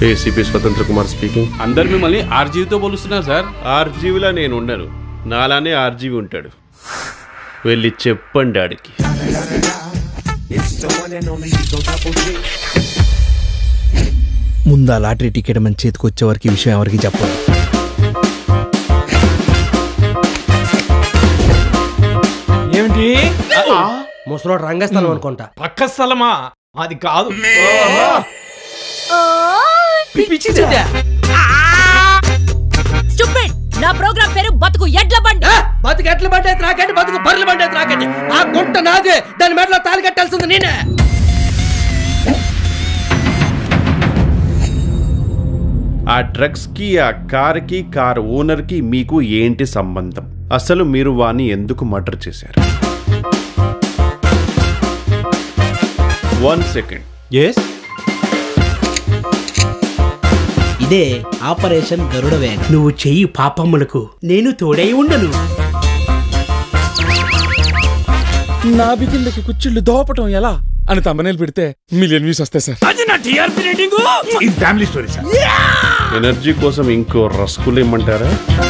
ACP స్వతంత్ర Kumar speaking అందరు మిమ్మల్ని ఆర్జీవితో పోలుస్తున్నారు సార్ ఆర్జీవిలా నేను ఉండను నాలానే ఆర్జీవి ఉంటాడు వెళ్ళి చెప్పండి ఆడికి ముందు ఆ లాటరీ టికెట్ మన చేతికి వచ్చే వరకు ఈ విషయం ఎవరికి చెప్పదు ఏమిటి ముసలోడు రంగస్థలం అనుకుంటా పక్క స్థలమా అది కాదు స్టూపిడ్ నా ప్రోగ్రామ్ పేరు బతుకు ఎడ్ల బండి బతుకు ఎట్ల బండి అయితే రాకండి బతుకు బర్రెల బండి అయితే రాకండి ఆ గుంట నాదే దాని మెడలో తాలి కట్టాల్సింది నేనే ఆ డ్రగ్స్ కి ఆ కార్ కి కార్ ఓనర్ కి మీకు ఏంటి సంబంధం అసలు మీరు వాణ్ణి ఎందుకు మర్డర్ చేశారు వన్ సెకండ్ ఎస్ ఇదే ఆపరేషన్ గరుడ వేగ నువ్వు చెయ్యి పాపమ్మలకు నేను తోడై ఉండను నా బిగిన్లకి కుచ్చిళ్ళు దోపటం ఎలా అని తమ్మనేలు పెడితే మిలియన్ వ్యూస్ వస్తాయి సార్ అది నా టీఆర్పీ రేటింగ్ ఇది ఫ్యామిలీ స్టోరీ సార్ ఎనర్జీ కోసం ఇంకో రస్కులు ఇమ్మంటారా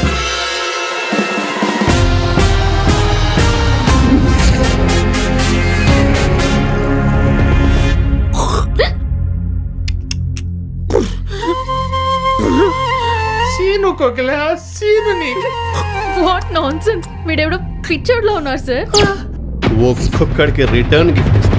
సీను కోకిల సీనుని వాట్ నాన్ సెన్స్ వీడెవడో పిక్చర్ లో ఉన్నారు సార్ ఒక్కొక్కడికి రిటర్న్ గిఫ్ట్